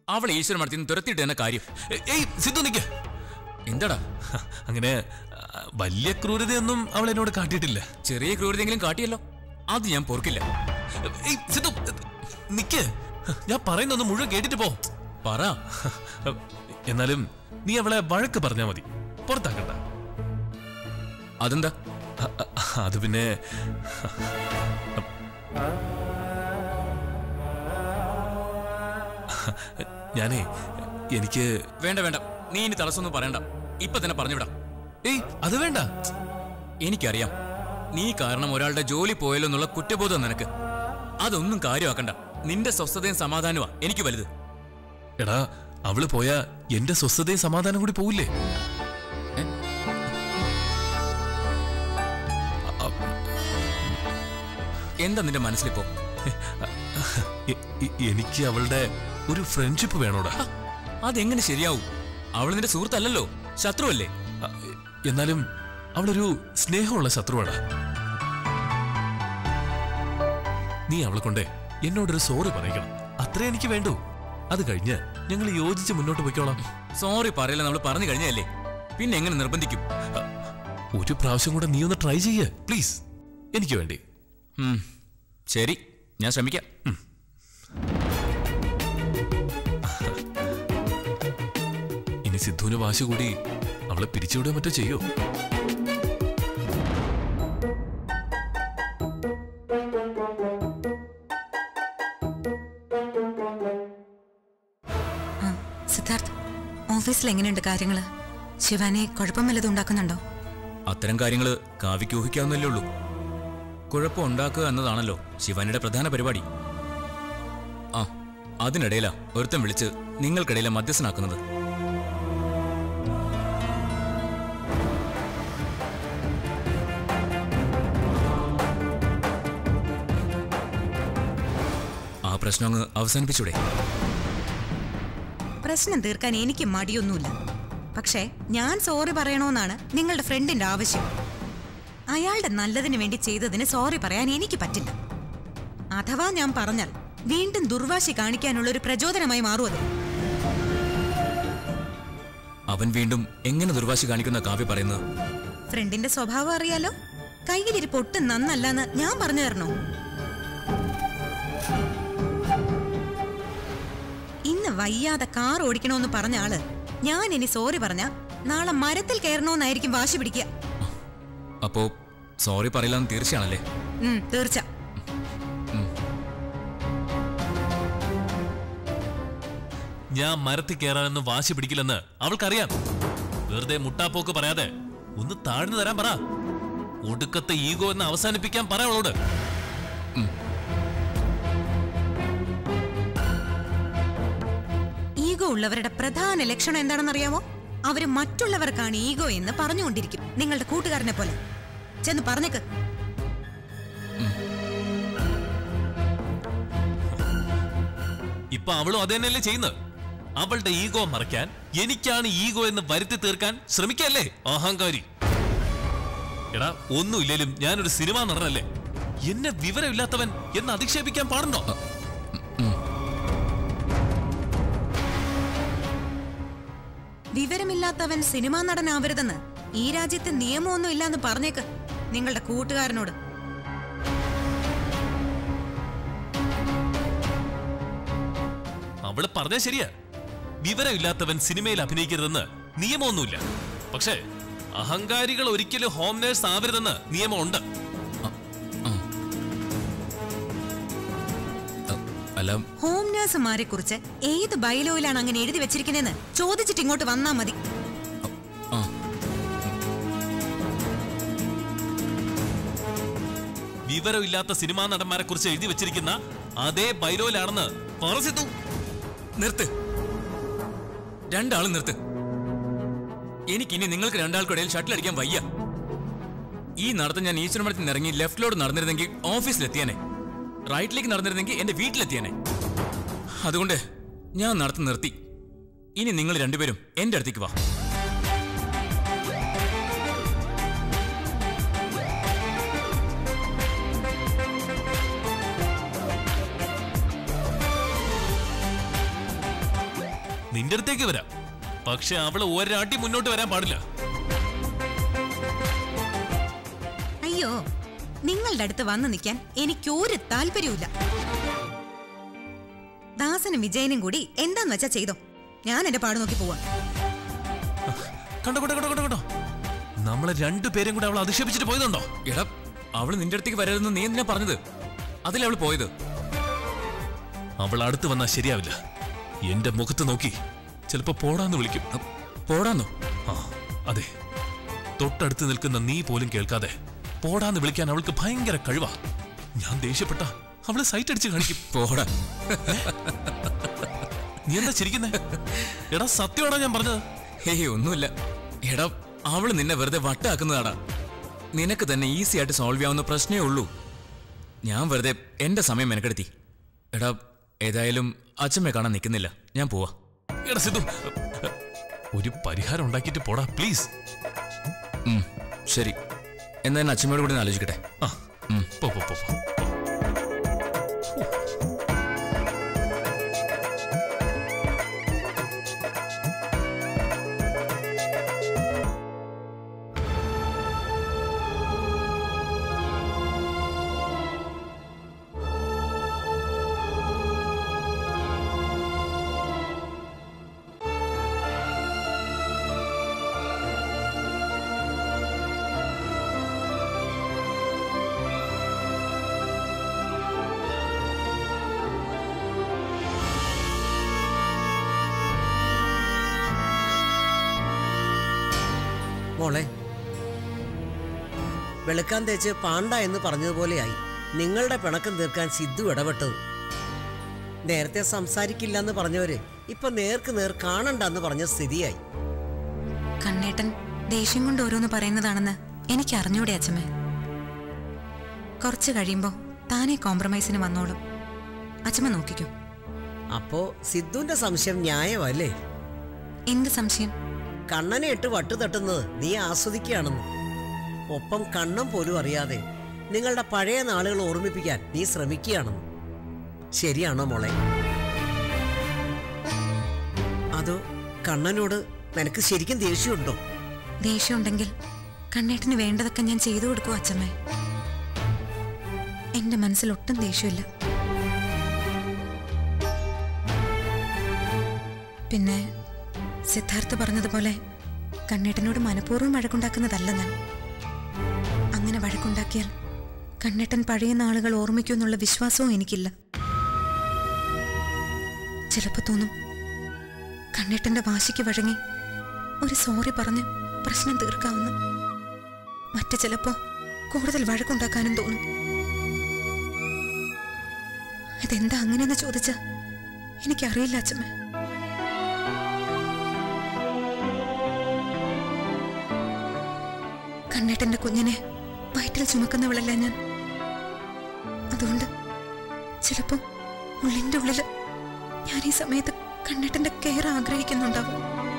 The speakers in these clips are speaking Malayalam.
അവളെ ഈശ്വര മടത്തിൽ നിന്ന് തുരത്തിയിട്ട് തന്നെ കാര്യം ഏ- ഏയ് സിദ്ധു നിക്ക് എന്താടാ അങ്ങനെ ആ, വലിയ ക്രൂരതയൊന്നും അവൾ എന്നോട് കാട്ടിയിട്ടില്ല ചെറിയ ക്രൂരതെങ്കിലും കാട്ടിയല്ലോ അത് ഞാൻ പൊറുക്കില്ല ഏയ് സിദ്ധു നിക്ക് ഞാൻ പറയുന്നൊന്ന് മുഴുവൻ കേട്ടിട്ട് പോ പറ എന്നാലും നീ അവളെ വഴക്ക് പറഞ്ഞാ മതി പുറത്താക്കണ്ട അതെന്താ അ- അ- അത് പിന്നെ ഞാനേ എനിക്ക് വേണ്ട വേണ്ട നീ ഇനി തടസ്സമൊന്നും പറയണ്ട ഇപ്പൊ തന്നെ പറഞ്ഞുവിടാം ഏയ് അത് വേണ്ട എനിക്കറിയാം നീ കാരണം ഒരാളുടെ ജോലി പോയല്ലോ എന്നുള്ള കുറ്റബോധം നിനക്ക് അതൊന്നും കാര്യമാക്കണ്ട നിന്റെ സ്വസ്ഥതയും സമാധാനമാ എനിക്ക് വലുത് എടാ അവള് പോയാ എന്റെ സ്വസ്ഥതയും സമാധാനം കൂടി പോവില്ലേ എന്താ നിന്റെ മനസ്സിലിപ്പോ എ- എ- എനിക്ക് അവളുടെ ഒരു ഫ്രണ്ട്ഷിപ്പ് വേണോടാ അതെങ്ങനെ ശരിയാവും അവൾ നിന്റെ സുഹൃത്തല്ലല്ലോ ശത്രുവല്ലേ അ, എന്നാലും അവളൊരു സ്നേഹമുള്ള ശത്രുവാണ് നീ അവളെ കൊണ്ടേ എന്നോടൊരു സോറി പറയിക്കണം അത്രേ എനിക്ക് വേണ്ടൂ അത് കഴിഞ്ഞ് ഞങ്ങൾ യോജിച്ച് മുന്നോട്ട് പോയിക്കോളാം സോറി പറയില്ല നമ്മൾ പറഞ്ഞു കഴിഞ്ഞല്ലേ പിന്നെ എങ്ങനെ നിർബന്ധിക്കും അ, ഒരു പ്രാവശ്യം കൂടെ നീ ഒന്ന് ട്രൈ ചെയ്യ് പ്ലീസ് എനിക്ക് വേണ്ടി ഉം, ശരി ഞാൻ ശ്രമിക്കാം ഇനി സിദ്ധുവിന് വാശി കൂടി അവളെ പിരിച്ചുവിടുക മറ്റോ ചെയ്യോ ആ സിദ്ധാർത്ഥ് ഓഫീസിൽ എങ്ങനെയുണ്ട് കാര്യങ്ങള് ശിവാനെ കുഴപ്പം വല്ലതും ഉണ്ടാക്കുന്നുണ്ടോ അത്തരം കാര്യങ്ങള് കാവ്യക്ക് ഊഹിക്കാവുന്നല്ലേ ഉള്ളൂ കുഴപ്പം ഉണ്ടാക്കുക എന്നതാണല്ലോ ശിവനിയുടെ പ്രധാന പരിപാടി ആ അതിനിടയിലാ ഒരുത്തൻ വിളിച്ച് നിങ്ങൾക്കിടയിലെ മധ്യസ്ഥനാക്കുന്നത് ആ പ്രശ്നം അങ്ങ് അവസാനിപ്പിച്ചൂടെ പ്രശ്നം തീർക്കാൻ എനിക്ക് മടിയൊന്നുമില്ല പക്ഷേ ഞാൻ സോറി പറയണമെന്നാണ് നിങ്ങളുടെ ഫ്രണ്ടിന്റെ ആവശ്യം അയാളുടെ നല്ലതിന് വേണ്ടി ചെയ്തതിന് സോറി പറയാൻ എനിക്ക് പറ്റില്ല അഥവാ ഞാൻ പറഞ്ഞാൽ വീണ്ടും ദുർവാശി കാണിക്കാനുള്ള ഒരു പ്രചോദനമായി മാറും അത് അവൻ വീണ്ടും എങ്ങനെ ദുർവാശി കാണിക്കുന്ന കാവ്യ പറയുന്നത് ഫ്രണ്ടിന്റെ സ്വഭാവം അറിയാലോ കയ്യിലിരിപ്പ് ഒട്ടും നന്നല്ലെന്ന് ഞാൻ പറഞ്ഞു തരണോ ഇന്ന് വയ്യാതെ കാർ ഓടിക്കണമെന്ന് പറഞ്ഞ ആള് ഞാൻ ഇനി സോറി പറഞ്ഞ നാളെ മരത്തിൽ കയറണമെന്നായിരിക്കും വാശി പിടിക്കുക അപ്പോ സോറി പറയില്ലെന്ന് തീർച്ചയാണല്ലേ ഉം, തീർച്ച ഞാൻ മരത്തിൽ കയറാനൊന്നും വാശി പിടിക്കില്ലെന്ന് അവൾക്കറിയാം വെറുതെ മുട്ടാപ്പോക്ക് പറയാതെ ഒന്ന് താഴ്ന്നു തരാൻ പറ ഒടുക്കത്തെ ഈഗോ എന്ന് അവസാനിപ്പിക്കാൻ പറ അവളോട് ഈഗോ ഉള്ളവരുടെ പ്രധാന ലക്ഷണം എന്താണെന്നറിയാമോ അവര് മറ്റുള്ളവർക്കാണ് ഈഗോ എന്ന് പറഞ്ഞുകൊണ്ടിരിക്കും നിങ്ങളുടെ കൂട്ടുകാരനെ പോലെ ചെന്ന് പറഞ്ഞേക്ക് ഇപ്പൊ അവളും അത് തന്നെയല്ലേ ചെയ്യുന്നത് അവളുടെ ഈഗോ മറയ്ക്കാൻ എനിക്കാണ് ഈഗോ എന്ന് വരുത്തി തീർക്കാൻ ശ്രമിക്കല്ലേ അഹങ്കാരി എടാ ഒന്നുമില്ലേലും ഞാനൊരു സിനിമ നടനല്ലേ എന്നെ വിവരമില്ലാത്തവൻ എന്ന് അധിക്ഷേപിക്കാൻ പാടുണ്ടോ വിവരമില്ലാത്തവൻ സിനിമാ നടനാവരുതെന്ന് ഈ രാജ്യത്ത് നിയമമൊന്നും ഇല്ലാന്ന് പറഞ്ഞേക്ക് നിങ്ങളുടെ കൂട്ടുകാരനോട് അവള് പറഞ്ഞ ശരിയാ വിവരമില്ലാത്തവൻ സിനിമയിൽ അഭിനയിക്കരുതെന്ന് നിയമമൊന്നുമില്ല പക്ഷേ അഹങ്കാരികൾ ഒരിക്കലും ഹോം നേഴ്സ് ആവരുതെന്ന് നിയമമുണ്ട് അ, അല്ല ഹോം നഴ്സുമാരെ കുറിച്ച് ഏത് ബൈലോയിലാണ് അങ്ങനെ എഴുതി വെച്ചിരിക്കുന്നതെന്ന് ചോദിച്ചിട്ട് ഇങ്ങോട്ട് വന്നാ മതി ആ വിവരമില്ലാത്ത സിനിമാ നടന്മാരെ കുറിച്ച് എഴുതി വെച്ചിരിക്കുന്ന അതേ ബൈലോയിലാണെന്ന് പറസിത്തു നിർത്ത് രണ്ടാളും നിർത്ത് എനിക്കിനി നിങ്ങൾക്ക് രണ്ടാൾക്കിടയിൽ ഷട്ടിൽ അടിക്കാൻ വയ്യ ഈ നടത്തം ഞാൻ ഈശ്വരമടത്തിൽ നിന്ന് ഇറങ്ങി ലെഫ്റ്റിലോട്ട് നടന്നിരുന്നെങ്കിൽ ഓഫീസിലെത്തിയാനെ റൈറ്റിലേക്ക് നടന്നിരുന്നെങ്കിൽ എന്റെ വീട്ടിലെത്തിയാനെ അതുകൊണ്ട് ഞാൻ നടത്തം നിർത്തി ഇനി നിങ്ങൾ രണ്ടുപേരും എന്റെ അടുത്തേക്ക് വാ നിന്റെ അടുത്തേക്ക് വരാം പക്ഷെ അവള് ഒരടി മുന്നോട്ട് വരാൻ പാടില്ല അയ്യോ നിങ്ങളുടെ അടുത്ത് വന്നു നിൽക്കാൻ എനിക്കൊരു താല്പര്യമില്ല ദാസനും വിജയനും കൂടി എന്താന്ന് വെച്ചാ ചെയ്തോ ഞാൻ എന്റെ പാട് നോക്കി പോവാ കണ്ടോ കണ്ടോ കണ്ടോ കണ്ടോ കണ്ടോ നമ്മളെ രണ്ടുപേരും കൂടെ അവൾ അധിക്ഷേപിച്ചിട്ട് പോയതുണ്ടോ എടാ അവള് നിന്റെ അടുത്തേക്ക് വരരുതെന്ന് നീ എന്തിനാ പറഞ്ഞത് അതിലെ അവള് പോയത് അവൾ അടുത്ത് വന്നാൽ ശരിയാവില്ല എന്റെ മുഖത്ത് നോക്കി ചിലപ്പോ പോടാന്ന് വിളിക്കും അ, പോടാന്നോ ആ അതെ തൊട്ടടുത്ത് നിൽക്കുന്ന നീ പോലും കേൾക്കാതെ പോടാന്ന് വിളിക്കാൻ അവൾക്ക് ഭയങ്കര കഴിവാ ഞാൻ ദേഷ്യപ്പെട്ട അവള് സൈറ്റ് അടിച്ച് കാണിക്കും പോടാ നീ എന്താ ചിരിക്കുന്നേ എടാ സത്യമാണോ ഞാൻ പറഞ്ഞത് ഹേയ് ഒന്നുമില്ല എടാ അവള് നിന്നെ വെറുതെ വട്ടാക്കുന്നതാടാ നിനക്ക് തന്നെ ഈസി ആയിട്ട് സോൾവ് ചെയ്യാവുന്ന പ്രശ്നമേ ഉള്ളൂ ഞാൻ വെറുതെ എന്റെ സമയം മെനക്കെടുത്തി എടാ ഏതായാലും അച്ഛമ്മയെ കാണാൻ നിൽക്കുന്നില്ല ഞാൻ പോവാ എടാ സിദ്ധു ഒരു പരിഹാരം ഉണ്ടാക്കിയിട്ട് പോടാ പ്ലീസ് ഉം, ശരി എന്നാ ഞാൻ അച്ഛമ്മയോട് കൂടി ഒന്ന് ആലോചിക്കട്ടെ ആ ഉം. പോ പോ പോ പോ. മോളെ വെളുക്കാൻ തേച്ച് പാണ്ട എന്ന് പറഞ്ഞതുപോലെയായി നിങ്ങളുടെ പിണക്കം തീർക്കാൻ സിദ്ധു ഇടപെട്ടത് നേരത്തെ സംസാരിക്കില്ല എന്ന് പറഞ്ഞവര് ഇപ്പൊ നേർക്ക് നേർ കാണണ്ടെന്ന് പറഞ്ഞ സ്ഥിതിയായി കണ്ണേട്ടൻ ദേഷ്യം കൊണ്ട് ഓരോന്ന് പറയുന്നതാണെന്ന് എനിക്ക് അറിഞ്ഞൂടെ അച്ഛമ്മേ കുറച്ച് കഴിയുമ്പോ താനേ കോംപ്രമൈസിന് വന്നോളും അച്ഛമ്മ നോക്കിക്കോ അപ്പോ സിദ്ധുവിന്റെ സംശയം ന്യായമല്ലേ എന്ത് സംശയം കണ്ണനെ ഇട്ട് വട്ടു തട്ടുന്നത് നീ ആസ്വദിക്കുകയാണെന്ന് ഒപ്പം കണ്ണം പോലും അറിയാതെ നിങ്ങളുടെ പഴയ നാളുകൾ ഓർമ്മിപ്പിക്കാൻ നീ ശ്രമിക്കുകയാണെന്ന് ശരിയാണോ മോളെ അതോ കണ്ണനോട് നിനക്ക് ശരിക്കും ദേഷ്യമുണ്ടോ ദേഷ്യമുണ്ടെങ്കിൽ കണ്ണേട്ടന് വേണ്ടതൊക്കെ ഞാൻ ചെയ്തു കൊടുക്കും അച്ഛമ്മേ എന്റെ മനസ്സിൽ ഒട്ടും ദേഷ്യമില്ല പിന്നെ സിദ്ധാർത്ഥ പറഞ്ഞതുപോലെ കണ്ണേട്ടനോട് മനഃപൂർവ്വം വഴക്കുണ്ടാക്കുന്നതല്ല ഞാൻ അങ്ങനെ വഴക്കുണ്ടാക്കിയാൽ കണ്ണേട്ടൻ പഴയ നാളുകൾ ഓർമ്മിക്കുമെന്നുള്ള വിശ്വാസവും എനിക്കില്ല ചിലപ്പോ തോന്നും കണ്ണേട്ടന്റെ വാശിക്ക് വഴങ്ങി ഒരു സോറി പറഞ്ഞ് പ്രശ്നം തീർക്കാവുന്ന മറ്റു ചിലപ്പോ കൂടുതൽ വഴക്കുണ്ടാക്കാനും തോന്നും ഇതെന്താ അങ്ങനെയെന്ന് ചോദിച്ച എനിക്കറിയില്ല അച്ഛമ്മ കണ്ണേട്ടന്റെ കുഞ്ഞിനെ വയറ്റിൽ ചുമക്കുന്നവളല്ല ഞാൻ അതുകൊണ്ട് ചിലപ്പോ ഉള്ളിന്റെ ഉള്ളില് ഞാൻ ഈ സമയത്ത് കണ്ണേട്ടന്റെ കെയർ ആഗ്രഹിക്കുന്നുണ്ടാവും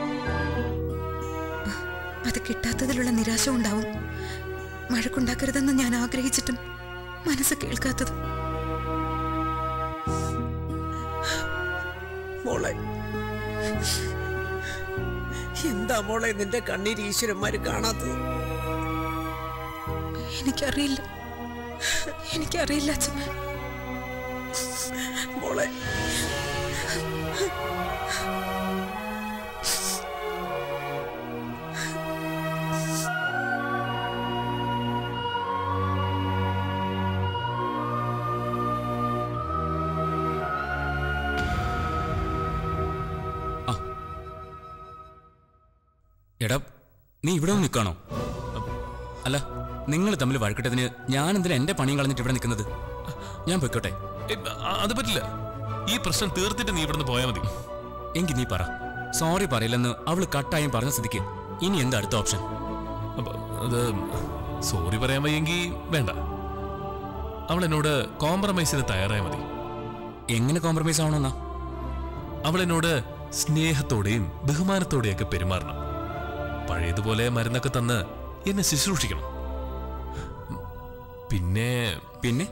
അത് കിട്ടാത്തതിലുള്ള നിരാശ ഉണ്ടാവും വഴക്കുണ്ടാക്കരുതെന്ന് ഞാൻ ആഗ്രഹിച്ചിട്ടും മനസ്സ് കേൾക്കാത്തത് മോളെ എന്താ മോളെ നിന്റെ കണ്ണീര് ഈശ്വരന്മാര് കാണാത്തത് എനിക്കറിയില്ല എനിക്കറിയില്ല അച്ഛമ്മ മോളെ എടാ നീ ഇവിടെ ഒന്ന് നിൽക്കാണോ അല്ല നിങ്ങൾ തമ്മിൽ വഴക്കിട്ടതിന് ഞാൻ എന്തിനാ എന്റെ പണിയും കളഞ്ഞിട്ട് ഇവിടെ നിൽക്കുന്നത് ഞാൻ പൊയ്ക്കോട്ടെ ഏ, അ- അത് പറ്റില്ല ഈ പ്രശ്നം തീർത്തിട്ട് നീ ഇവിടുന്ന് പോയാൽ മതി എങ്കിൽ നീ പറ സോറി പറയില്ലെന്ന് അവള് കട്ടായും പറഞ്ഞ സ്ഥിതിക്ക് ഇനി എന്താ അടുത്ത ഓപ്ഷൻ അപ്പൊ അത് സോറി പറയാൻ വയ്യെങ്കിൽ വേണ്ട അവൾ എന്നോട് കോംപ്രമൈസിന് തയ്യാറായ മതി എങ്ങനെ കോംപ്രമൈസ് ആവണമെന്നാ അവൾ എന്നോട് സ്നേഹത്തോടെയും ബഹുമാനത്തോടെയൊക്കെ പെരുമാറണം പഴയതുപോലെ മരുന്നൊക്കെ തന്ന് എന്നെ ശുശ്രൂഷിക്കണം പിന്നെ പിന്നെ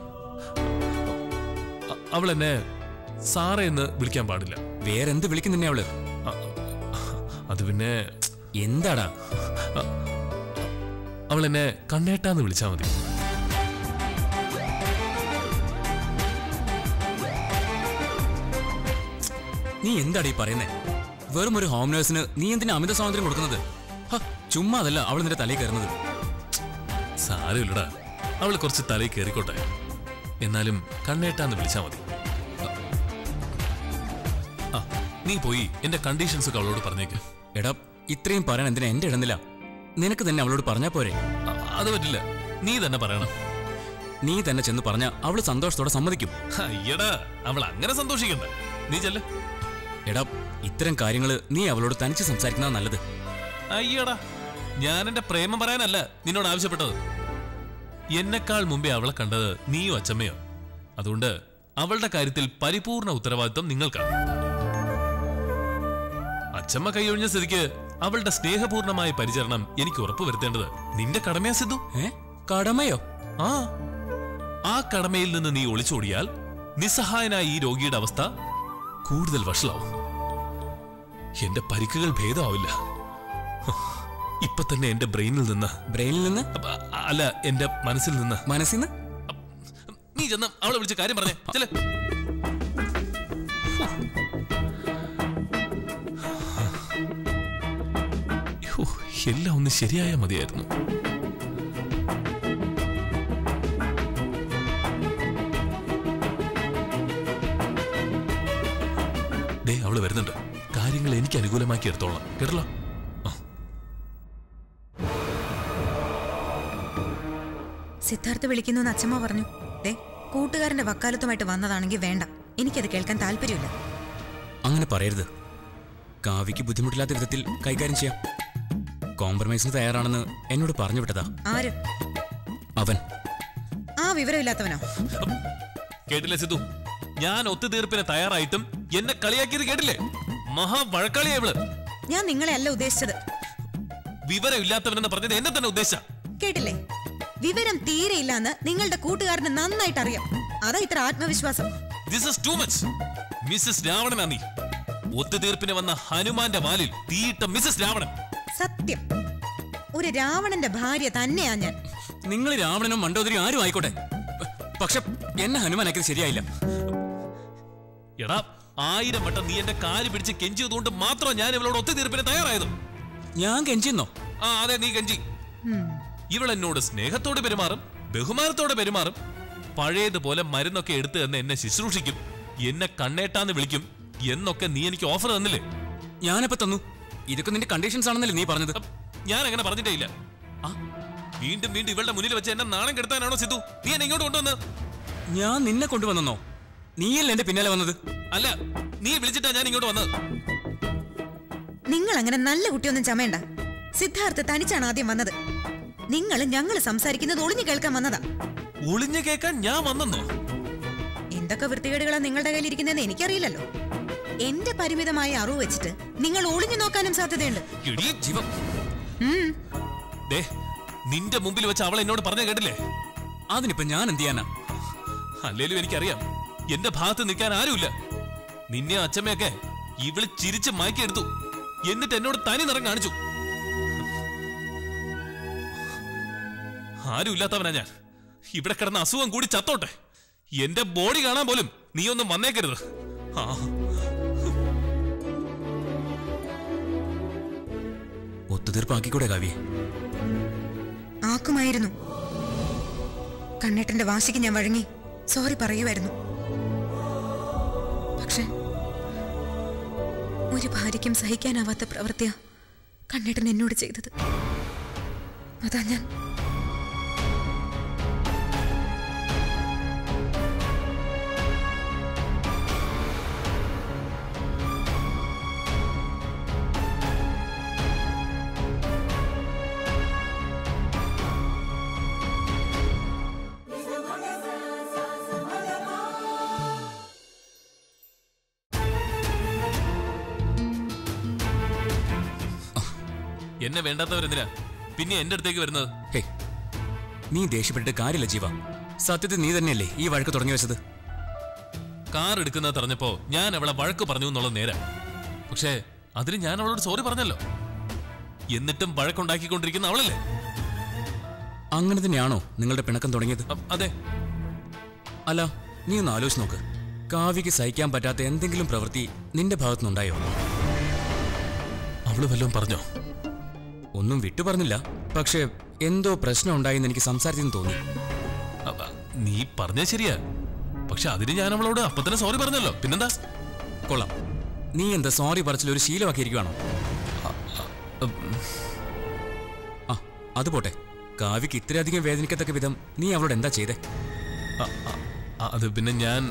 അ- അവൾ എന്നെ സാറേ എന്ന് വിളിക്കാൻ പാടില്ല വേറെന്ത് വിളിക്കും നിന്നെ അവള് അ- അത് പിന്നെ എന്താടാ അവൾ എന്നെ കണ്ണേട്ടാന്ന് വിളിച്ചാ മതി നീ എന്താടാ ഈ പറയുന്നേ വെറും ഒരു ഹോം നേഴ്സിന് നീ എന്തിനാ അമിത സ്വാതന്ത്ര്യം കൊടുക്കുന്നത് ഹ, ചുമ്മാ അതല്ല അവൾ നിന്റെ തലയിൽ കയറുന്നത് സാരമില്ലടാ അവൾ കുറച്ച് തലയിൽ കയറിക്കോട്ടെ എന്നാലും കണ്ണേട്ടാന്ന് വിളിച്ചാ മതി ആ നീ പോയി എന്റെ കണ്ടീഷൻസ് ഒക്കെ അവളോട് പറഞ്ഞേക്ക് എടാ ഇത്രയും പറയാൻ എന്തിനാ എന്റെ ഇടുന്നില്ല നിനക്ക് തന്നെ അവളോട് പറഞ്ഞാ പോരെ അ- അത് പറ്റില്ല നീ തന്നെ പറയണം നീ തന്നെ ചെന്ന് പറഞ്ഞ അവള് സന്തോഷത്തോടെ സമ്മതിക്കും അയ്യടാ അവൾ അങ്ങനെ സന്തോഷിക്കണ്ട നീ ചെല്ല് എടാ ഇത്തരം കാര്യങ്ങള് നീ അവളോട് തനിച്ച് സംസാരിക്കുന്നതാ നല്ലത് അയ്യടാ ഞാൻ എന്റെ പ്രേമം പറയാനല്ല നിന്നോട് ആവശ്യപ്പെട്ടത് എന്നെക്കാൾ മുമ്പേ അവളെ കണ്ടത് നീയോ അച്ചമ്മയോ അതുകൊണ്ട് അവളുടെ കാര്യത്തിൽ പരിപൂർണ ഉത്തരവാദിത്വം നിങ്ങൾക്കാണ് അച്ചമ്മ കൈയൊഴിഞ്ഞ സ്ഥിതിക്ക് അവളുടെ സ്നേഹപൂർണമായ പരിചരണം എനിക്ക് ഉറപ്പുവരുത്തേണ്ടത് നിന്റെ കടമയാ സിദ്ധു ഏ കടമയോ ആ ആ കടമയിൽ നിന്ന് നീ ഒളിച്ചോടിയാൽ നിസ്സഹായനായ ഈ രോഗിയുടെ അവസ്ഥ കൂടുതൽ വഷളാവും എന്റെ പരിക്കുകൾ ഭേദമാവില്ല ഇപ്പൊ തന്നെ എന്റെ ബ്രെയിനിൽ നിന്ന് ബ്രെയിനിൽ നിന്ന് അപ്പ- അല്ല എന്റെ മനസ്സിൽ നിന്ന് മനസ്സിന്ന് നീ ചെന്ന് അവളെ വിളിച്ച് കാര്യം പറഞ്ഞേ ചെല് ഹോ, എല്ലാം ഒന്ന് ശരിയായാ മതിയായിരുന്നു ദേ അവള് വരുന്നുണ്ട് കാര്യങ്ങൾ എനിക്ക് അനുകൂലമാക്കി എടുത്തോളാം കേട്ടല്ലോ ആ സിദ്ധാർത്ഥ വിളിക്കുന്നു എന്ന് അച്ഛമ്മ പറഞ്ഞു ദേ കൂട്ടുകാരന്റെ വക്കാലത്തുമായിട്ട് വന്നതാണെങ്കിൽ വേണ്ട എനിക്കത് കേൾക്കാൻ താല്പര്യമില്ല അങ്ങനെ പറയരുത് കാവ്യക്ക് ബുദ്ധിമുട്ടില്ലാത്ത വിധത്തിൽ കൈകാര്യം ചെയ്യാം കോംപ്രമൈസിന് തയ്യാറാണെന്ന് എന്നോട് പറഞ്ഞു വിട്ടതാ ആര് അവൻ ആ വിവരമില്ലാത്തവനോ കേട്ടില്ലേ സിദ്ധു ഞാൻ ഒത്തുതീർപ്പിന് തയ്യാറായിട്ടും എന്നെ കളിയാക്കിയത് കേട്ടില്ലേ മഹാ വഴക്കാളിയാ ഇവള് ഞാൻ നിങ്ങളെ അല്ല ഉദ്ദേശിച്ചത് വിവരമില്ലാത്തവനെന്ന് പറഞ്ഞത് എന്നെ തന്നെ ഉദ്ദേശിച്ച കേട്ടില്ലേ വിവരം തീരെയില്ലാന്ന് നിങ്ങളുടെ കൂട്ടുകാരന് നന്നായിട്ട് അറിയാം അതാ ഇത്ര ആത്മവിശ്വാസം this is too much Mrs രാവണനാ നീ ഒത്തുതീർപ്പിന് വന്ന ഹനുമാന്റെ വാലിൽ തീയിട്ട മിസ്സസ് രാവണൻ സത്യം ഒരു രാവണന്റെ ഭാര്യ തന്നെയാ ഞാൻ നിങ്ങൾ രാവണനും മണ്ടോദരിയും ആരും ആയിക്കോട്ടെ പക്ഷെ എന്നെ ഹനുമാനാക്കിയത് ശരിയായില്ല എടാ ആയിരം വട്ടം നീ എന്റെ കാല് പിടിച്ച് കെഞ്ചിയതുകൊണ്ട് മാത്രം ഞാൻ ഇവളോട് ഒത്തുതീർപ്പിന് തയ്യാറായത് ഞാൻ കെഞ്ചിന്നോ ആ അതെ നീ കെഞ്ചി ഇവൾ എന്നോട് സ്നേഹത്തോടെ പെരുമാറും ബഹുമാനത്തോടെ പെരുമാറും പഴയതുപോലെ മരുന്നൊക്കെ എടുത്തു തന്നെ എന്നെ ശുശ്രൂഷിക്കും എന്നെ കണ്ണേട്ടാന്ന് വിളിക്കും എന്നൊക്കെ നീ എനിക്ക് ഓഫർ തന്നില്ലേ ഞാനപ്പോ തന്നു ഇതൊക്കെ നിന്റെ കണ്ടീഷൻസ് ആണെന്നല്ലേ നീ പറഞ്ഞത് അപ്പ് ഞാൻ അങ്ങനെ പറഞ്ഞിട്ടേ ഇല്ല ആ വീണ്ടും വീണ്ടും ഇവളുടെ മുന്നിൽ വെച്ച് എന്നെ നാണം കെടുത്താനാണോ സിദ്ധു നീ എന്നെ ഇങ്ങോട്ട് കൊണ്ടുവന്ന് ഞാൻ നിന്നെ കൊണ്ടുവന്നോ നീയല്ലേ എന്റെ പിന്നാലെ വന്നത് അല്ല നീ വിളിച്ചിട്ടാ ഞാൻ ഇങ്ങോട്ട് വന്നത് നിങ്ങൾ അങ്ങനെ നല്ല കുട്ടിയൊന്നും ചമയണ്ട സിദ്ധാർത്ഥ തനിച്ചാണ് ആദ്യം വന്നത് നിങ്ങൾ ഞങ്ങൾ സംസാരിക്കുന്നത് ഒളിഞ്ഞു കേൾക്കാൻ വന്നതാ ഒളിഞ്ഞു കേൾക്കാൻ ഞാൻ വന്നെന്നോ എന്തൊക്കെ വൃത്തികേടുകളാ നിങ്ങളുടെ കയ്യിൽ ഇരിക്കുന്നതെന്ന് എനിക്കറിയില്ലല്ലോ എന്റെ പരിമിതമായ അറിവ് വെച്ചിട്ട് നിങ്ങൾ ഒളിഞ്ഞു നോക്കാനും സാധ്യതയുണ്ട് എടീ ജീവം ഉം. ദേ നിന്റെ മുമ്പിൽ വെച്ച് അവൾ എന്നോട് പറഞ്ഞ കേട്ടില്ലേ അതിനിപ്പോ ഞാൻ എന്ത് ചെയ്യാനാ അല്ലേലും എനിക്കറിയാം എന്റെ ഭാഗത്ത് നിൽക്കാൻ ആരുമില്ല നിന്നെ അച്ഛമ്മയൊക്കെ ഇവള് ചിരിച്ച് മയക്കിയെടുത്തു എന്നിട്ട് എന്നോട് തനി നിറം കാണിച്ചു ആരുമില്ലാത്തവനാ ഞാൻ ഇവിടെ കിടന്ന അസുഖം കൂടി ചത്തോട്ടെ എന്റെ ബോഡി കാണാൻ പോലും നീ ഒന്നും വന്നേക്കരുത് ആ ഒത്തുതീർപ്പാക്കിക്കൂടെ കാവ്യെ ആക്കുമായിരുന്നു കണ്ണേട്ടന്റെ വാശിക്ക് ഞാൻ വഴങ്ങി സോറി പറയുമായിരുന്നു പക്ഷെ ഒരു ഭാര്യയ്ക്കും സഹിക്കാനാവാത്ത പ്രവൃത്തിയാ കണ്ണേട്ടൻ എന്നോട് ചെയ്തത് അതാ ഞാൻ എന്നെ വേണ്ടാത്തവരെന്തിനാ പിന്നെ എന്റെ അടുത്തേക്ക് വരുന്നത് ഹേ നീ ദേഷ്യപ്പെട്ടിട്ട് കാര്യമില്ല ജീവ സത്യത്തിൽ നീ തന്നെയല്ലേ ഈ വഴക്ക് തുടങ്ങി വെച്ചത് കാർ എടുക്കുന്നത് പറഞ്ഞപ്പോ ഞാൻ അവളെ വഴക്ക് പറഞ്ഞു എന്നുള്ളത് നേരെ പക്ഷേ അതിന് ഞാൻ അവളോട് സോറി പറഞ്ഞല്ലോ എന്നിട്ടും വഴക്കുണ്ടാക്കിക്കൊണ്ടിരിക്കുന്ന അവളല്ലേ അങ്ങനെ തന്നെയാണോ നിങ്ങളുടെ പിണക്കം തുടങ്ങിയത് അ- അതെ അല്ല നീ ഒന്ന് ആലോചിച്ച് നോക്ക് കാവ്യക്ക് സഹിക്കാൻ പറ്റാത്ത എന്തെങ്കിലും പ്രവൃത്തി നിന്റെ ഭാഗത്തുനിന്നുണ്ടായോ അവള് വല്ലതും പറഞ്ഞോ ഒന്നും വിട്ടു പറഞ്ഞില്ല പക്ഷേ എന്തോ പ്രശ്നം ഉണ്ടായെന്ന് എനിക്ക് സംസാരിച്ചെന്ന് തോന്നി അ- അ, നീ പറഞ്ഞ ശരിയാ പക്ഷെ അതിന് ഞാൻ അവളോട് അപ്പൊ തന്നെ സോറി പറഞ്ഞല്ലോ പിന്നെന്താ കൊള്ളാം നീ എന്താ സോറി പറച്ചിൽ ഒരു ശീലമാക്കിയിരിക്കുവാണോ ആ അത് പോട്ടെ കാവ്യക്ക് ഇത്രയധികം വേദനിക്കത്തക്ക വിധം നീ അവളോട് എന്താ ചെയ്തേ അ- അ- അ- അത് പിന്നെ ഞാൻ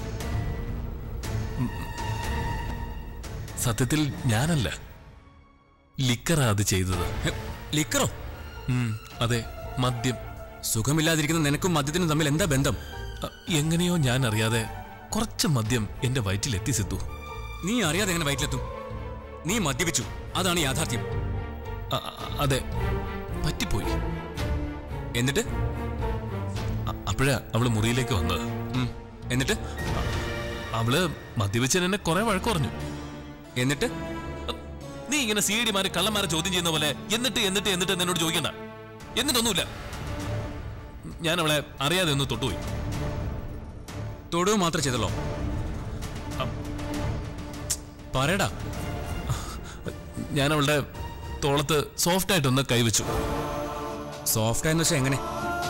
ഉം, സത്യത്തിൽ ഞാനല്ല ലിക്കറാ അത് ചെയ്തത് ഹെ, ലിക്കറോ ഉം, അതെ മദ്യം സുഖമില്ലാതിരിക്കുന്ന നിനക്കും മദ്യത്തിനും തമ്മിൽ എന്താ ബന്ധം അ, എങ്ങനെയോ ഞാൻ അറിയാതെ കുറച്ച് മദ്യം എന്റെ വയറ്റിലെത്തി സിദ്ധു നീ അറിയാതെ എങ്ങനെ വയറ്റിലെത്തും നീ മദ്യപിച്ചു അതാണ് യാഥാർത്ഥ്യം അ- അ- അതെ പറ്റിപ്പോയി എന്നിട്ട് അ- അപ്പോഴാ അവള് മുറിയിലേക്ക് വന്നത് ഉം, എന്നിട്ട് അവള് മദ്യപിച്ചതിന് എന്നെ കുറെ വഴക്ക് പറഞ്ഞു എന്നിട്ട് അ, നീ ഇങ്ങനെ സി ഡിമാര് കള്ളന്മാരെ ചോദ്യം ചെയ്യുന്ന പോലെ എന്നിട്ട് എന്നിട്ട് എന്നിട്ട് എന്നോട് ചോദിക്കണ്ട എന്നിട്ടൊന്നുമില്ല ഞാൻ അവളെ അറിയാതെ ഒന്ന് തൊട്ടുപോയി തൊടുക മാത്രം ചെയ്തല്ലോ അ- പറയടാ ഞാൻ അവളുടെ തോളത്ത് സോഫ്റ്റ് ആയിട്ടൊന്ന് കൈവച്ചു സോഫ്റ്റ് എന്ന് വെച്ചാൽ എങ്ങനെ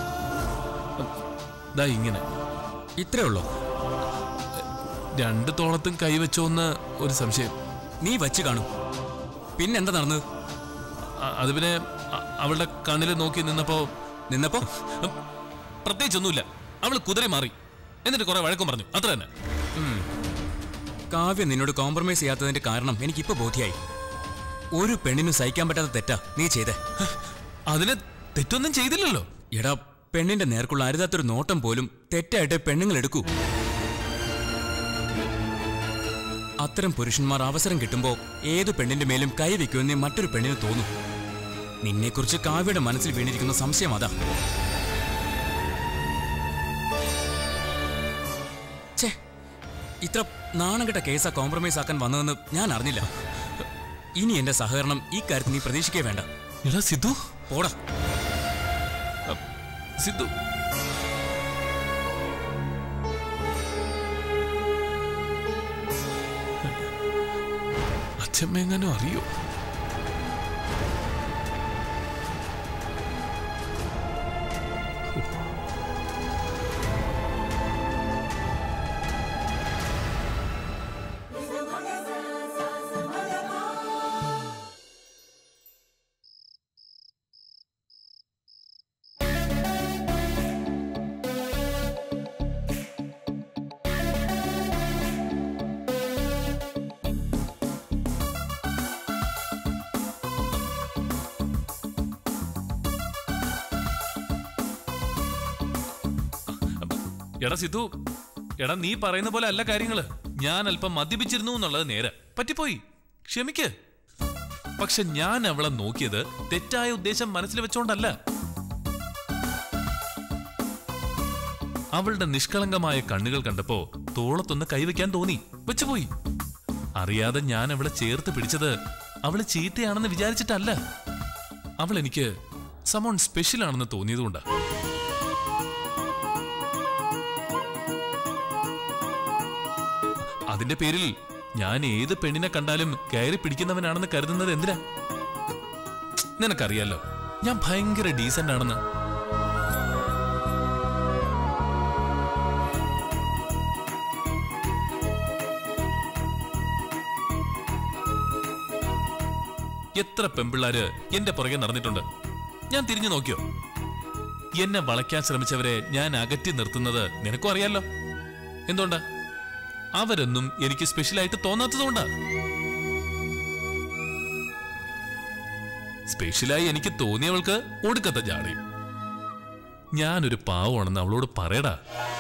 ദാ ഇങ്ങനെ ഇത്രേ ഉള്ളോ രണ്ട് തോളത്തും കൈവച്ചോന്ന് ഒരു സംശയം നീ വച്ച് കാണും പിന്നെന്താ നടന്നത് അ- അത് പിന്നെ അ- അവളുടെ കണ്ണിൽ നോക്കി നിന്നപ്പോ നിന്നപ്പോ പ്രത്യേകിച്ചൊന്നുമില്ല അവള് കുതിര മാറി എന്നിട്ട് കുറെ വഴക്കം പറഞ്ഞു അത്ര തന്നെ കാവ്യ നിന്നോട് കോംപ്രമൈസ് ചെയ്യാത്തതിന്റെ കാരണം എനിക്കിപ്പോ ബോധ്യായി ഒരു പെണ്ണിനും സഹിക്കാൻ പറ്റാത്ത തെറ്റാ നീ ചെയ്തേ അതിന് തെറ്റൊന്നും ചെയ്തില്ലല്ലോ എടാ പെണ്ണിന്റെ നേർക്കുള്ള അരുതാത്തൊരു നോട്ടം പോലും തെറ്റായിട്ട് പെണ്ണുങ്ങൾ എടുക്കൂ അത്തരം പുരുഷന്മാർ അവസരം കിട്ടുമ്പോ ഏതു പെണ്ണിന്റെ മേലും കൈവയ്ക്കുമെന്നേ മറ്റൊരു പെണ്ണിന് തോന്നും നിന്നെക്കുറിച്ച് കാവ്യയുടെ മനസ്സിൽ വീണിരിക്കുന്ന സംശയം അതാ ഛേ ഇത്ര നാണം കെട്ട കേസാ കോംപ്രമൈസ് ആക്കാൻ വന്നതെന്ന് ഞാൻ അറിഞ്ഞില്ല ഇനി എന്റെ സഹകരണം ഈ കാര്യത്തിൽ നീ പ്രതീക്ഷിക്കേ വേണ്ട എടാ സിദ്ധു പോടാ സിദ്ധു അച്ഛമ്മ അറിയോ എടാ സിദ്ധു എടാ നീ പറയുന്ന പോലെ അല്ല കാര്യങ്ങള് ഞാൻ അല്പം മദ്യപിച്ചിരുന്നു എന്നുള്ളത് നേരെ പറ്റിപ്പോയി ക്ഷമിക്ക് പക്ഷെ ഞാൻ അവളെ നോക്കിയത് തെറ്റായ ഉദ്ദേശം മനസ്സിൽ വെച്ചോണ്ടല്ല അവളുടെ നിഷ്കളങ്കമായ കണ്ണുകൾ കണ്ടപ്പോ തോളത്തൊന്ന് കൈവയ്ക്കാൻ തോന്നി വെച്ചുപോയി അറിയാതെ ഞാൻ അവളെ ചേർത്ത് പിടിച്ചത് അവള് ചീത്തയാണെന്ന് വിചാരിച്ചിട്ടല്ല അവൾ എനിക്ക് സമോൺ സ്പെഷ്യൽ ആണെന്ന് തോന്നിയതുകൊണ്ടാ അതിന്റെ പേരിൽ ഞാൻ ഏത് പെണ്ണിനെ കണ്ടാലും കയറി പിടിക്കുന്നവനാണെന്ന് കരുതുന്നത് എന്തിനാ നിനക്കറിയാലോ ഞാൻ ഭയങ്കര ഡീസന്റ് ആണെന്ന് എത്ര പെമ്പിള്ളാര് എന്റെ പുറകെ നടന്നിട്ടുണ്ട് ഞാൻ തിരിഞ്ഞു നോക്കിയോ എന്നെ വളയ്ക്കാൻ ശ്രമിച്ചവരെ ഞാൻ അകറ്റി നിർത്തുന്നത് നിനക്കും അറിയാലോ എന്തുകൊണ്ടാ അവരൊന്നും എനിക്ക് സ്പെഷ്യലായിട്ട് തോന്നാത്തതുകൊണ്ടാ സ്പെഷ്യലായി എനിക്ക് തോന്നിയവൾക്ക് ഒടുക്കത്തെ ജാടയും ഞാനൊരു പാവമാണെന്ന് അവളോട് പറയടാ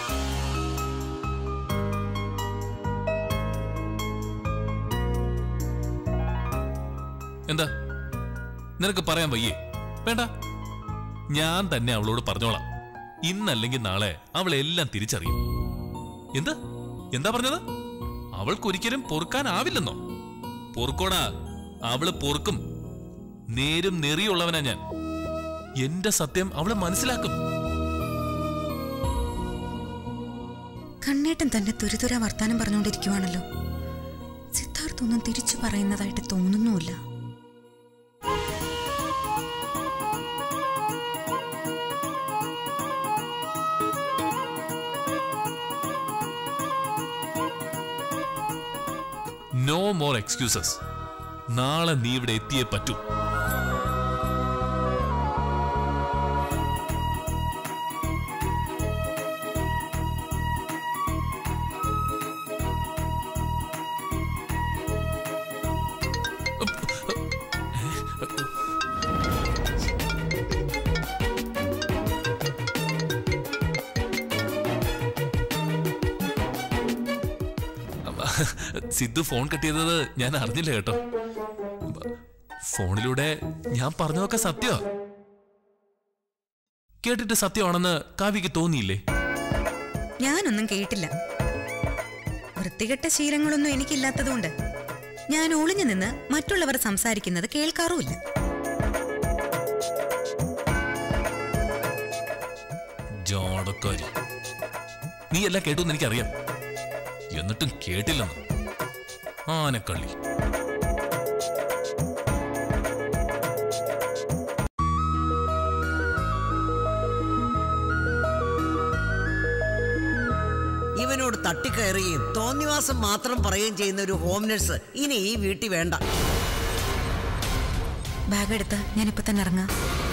എന്താ നിനക്ക് പറയാൻ വയ്യേ വേണ്ട ഞാൻ തന്നെ അവളോട് പറഞ്ഞോളാം ഇന്നല്ലെങ്കിൽ നാളെ അവൾ എല്ലാം തിരിച്ചറിയും എന്ത് എന്താ പറഞ്ഞത് അവൾക്കൊരിക്കലും പൊറുക്കാനാവില്ലെന്നോ പൊറുക്കോടാ അവള് പൊറുക്കും നേരും നെറിയുള്ളവനാ ഞാൻ എന്റെ സത്യം അവള് മനസ്സിലാക്കും കണ്ണേട്ടൻ തന്നെ തുരിതുര വർത്താനം പറഞ്ഞുകൊണ്ടിരിക്കുവാണല്ലോ സിദ്ധാർത്ഥ് ഒന്നും തിരിച്ചു പറയുന്നതായിട്ട് തോന്നുന്നുമില്ല നോ മോർ എക്സ്ക്യൂസസ് നാളെ നീ ഇവിടെ എത്തിയേ പറ്റൂ സിദ്ധു ഫോൺ കട്ടിയത് ഞാൻ അറിഞ്ഞില്ല കേട്ടോ ഫോണിലൂടെ ഞാൻ പറഞ്ഞതൊക്കെ സത്യമാ കേട്ടിട്ട് സത്യമാണെന്ന് കാവ്യക്ക് തോന്നിയില്ലേ ഞാനൊന്നും കേട്ടില്ല വൃത്തികെട്ട ശീലങ്ങളൊന്നും എനിക്കില്ലാത്തതുകൊണ്ട് ഞാൻ ഒളിഞ്ഞു നിന്ന് മറ്റുള്ളവർ സംസാരിക്കുന്നത് കേൾക്കാറുമില്ല ജോടക്കാരി നീ എല്ലാം കേട്ടു എനിക്കറിയാം എന്നിട്ടും കേട്ടില്ലെന്ന് ആനക്കള്ളി ഇവനോട് തട്ടിക്കയറുകയും തോന്നിവാസം മാത്രം പറയുകയും ചെയ്യുന്ന ഒരു ഹോം നഴ്സ് ഇനി ഈ വീട്ടിൽ വേണ്ട ബാഗ് എടുത്ത് ഞാനിപ്പോ തന്നെ ഇറങ്ങാം